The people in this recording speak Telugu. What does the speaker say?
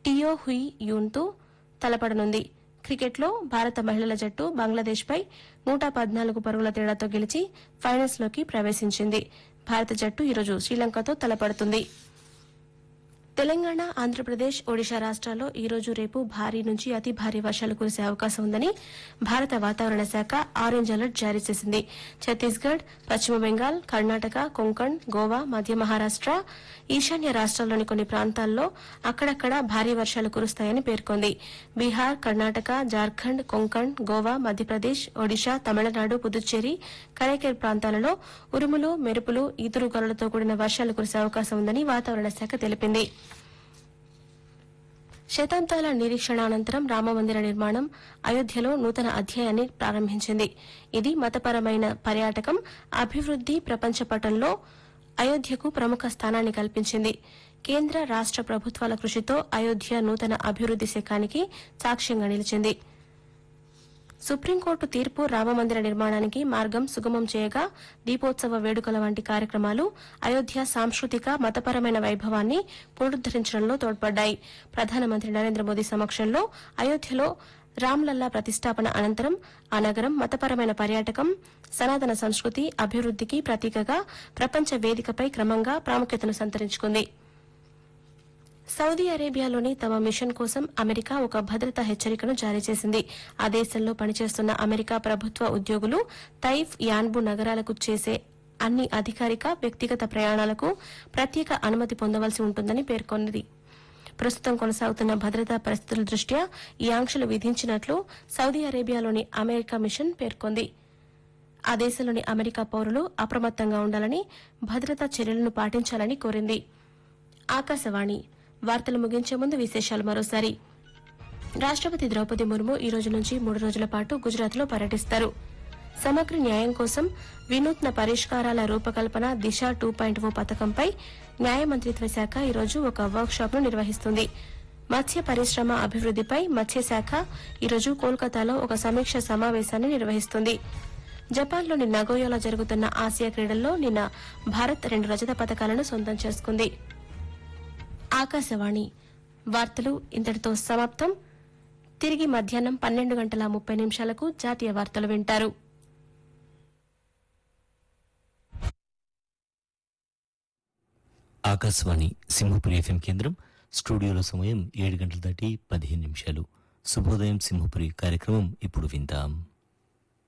టియో హుయి యూన్తో తలపడనుంది క్రికెట్లో భారత మహిళల జట్టు బంగ్లాదేశ్పై నూట పద్నాలుగు పరుగుల తేడాతో గెలిచి ఫైనల్స్లోకి ప్రవేశించింది భారత జట్టు ఈరోజు శ్రీలంకతో తలపడుతుంది తెలంగాణ ఆంధ్రప్రదేశ్ ఒడిశా రాష్ట్రాల్లో ఈ రోజు రేపు భారీ నుంచి అతి భారీ వర్షాలు కురిసే అవకాశం ఉందని భారత వాతావరణ శాఖ ఆరెంజ్ అలర్ట్ జారీ చేసింది ఛత్తీస్గఢ్ పశ్చిమ బెంగాల్ కర్ణాటక కొంకణ్ గోవా మధ్య మహారాష్ట ఈశాన్య రాష్ట్రాల్లోని కొన్ని ప్రాంతాల్లో అక్కడక్కడ భారీ వర్షాలు కురుస్తాయని పేర్కొంది బీహార్ కర్ణాటక జార్ఖండ్ కొంకణ్ గోవా మధ్యప్రదేశ్ ఒడిశా తమిళనాడు పుదుచ్చేరి కరైకేర్ ప్రాంతాలలో ఉరుములు మెరుపులు ఈదురుగాలులతో కూడిన వర్షాలు కురిసే అవకాశం ఉందని వాతావరణ శాఖ తెలిపింది శతాబ్దాల నిరీక్షణ అనంతరం రామమందిర నిర్మాణం అయోధ్యలో నూతన అధ్యాయాన్ని ప్రారంభించింది ఇది మతపరమైన పర్యాటకం అభివృద్ది ప్రపంచ పటంలో అయోధ్యకు ప్రముఖ స్థానాన్ని కల్పించింది కేంద్ర రాష్ట ప్రభుత్వాల కృషితో అయోధ్య నూతన అభివృద్ది శకానికి సాక్ష్యంగా నిలిచింది సుప్రీంకోర్టు తీర్పు రామమందిర నిర్మాణానికి మార్గం సుగమం చేయగా దీపోత్సవ వేడుకల వంటి కార్యక్రమాలు అయోధ్య సాంస్కృతిక మతపరమైన వైభవాన్ని పునరుద్దరించడంలో తోడ్పడ్డాయి ప్రధానమంత్రి నరేంద్ర మోదీ సమక్షంలో అయోధ్యలో రామ్లల్లా ప్రతిష్టాపన అనంతరం ఆ నగరం మతపరమైన పర్యాటకం సనాతన సంస్కృతి అభివృద్దికి ప్రతీకగా ప్రపంచ వేదికపై క్రమంగా ప్రాముఖ్యతను సంతరించుకుంది సౌదీ అరేబియాలోని తమ మిషన్ కోసం అమెరికా ఒక భద్రతా హెచ్చరికను జారీ చేసింది ఆ దేశంలో పనిచేస్తున్న అమెరికా ప్రభుత్వ ఉద్యోగులు తైఫ్ యాన్బు నగరాలకు చేసే అన్ని అధికారిక వ్యక్తిగత ప్రయాణాలకు ప్రత్యేక అనుమతి పొందవలసి ఉంటుందని పేర్కొన్నది ప్రస్తుతం కొనసాగుతున్న భద్రతా పరిస్థితుల దృష్ట్యా ఈ ఆంక్షలు విధించినట్లు సౌదీ అరేబియాలోని అమెరికా మిషన్ పేర్కొంది ఆ దేశంలోని అమెరికా పౌరులు అప్రమత్తంగా ఉండాలని భద్రతా చర్యలను పాటించాలని కోరింది ఆకాశవాణి వార్తలు ముగించే ముందు విశేషాలు మరోసారి రాష్టపతి ద్రౌపది ముర్ము ఈ రోజు నుంచి మూడు రోజుల పాటు గుజరాత్లో పర్యటిస్తారు సమగ్ర న్యాయం కోసం వినూత్న పరిష్కారాల రూపకల్పన దిశ టూ పాయింట్ ఓ పథకంపై న్యాయ మంత్రిత్వ శాఖ ఈరోజు ఒక వర్క్ షాప్ ను నిర్వహిస్తుంది మత్స్య పరిశ్రమ అభివృద్దిపై మత్స్యశాఖ ఈరోజు కోల్కతాలో ఒక సమీక్ష సమావేశాన్ని నిర్వహిస్తుంది జపాన్లోని నగోయోలో జరుగుతున్న ఆసియా క్రీడల్లో నిన్న భారత్ రెండు రజత పథకాలను సొంతం చేసుకుంది ఆకాశవాణి వార్తలు ఇంతటితో సమాప్తం తిరిగి మధ్యాహ్నం పన్నెండు గంటల ముప్పై నిమిషాలకు జాతీయ వార్తలు వింటారు ఆకాశవాణి సింహపురి ఎఫ్ఎం కేంద్రం స్టూడియోలో సమయం ఏడు గంటల దాటి పదిహేను నిమిషాలు శుభోదయం సింహపురి కార్యక్రమం ఇప్పుడు విందాం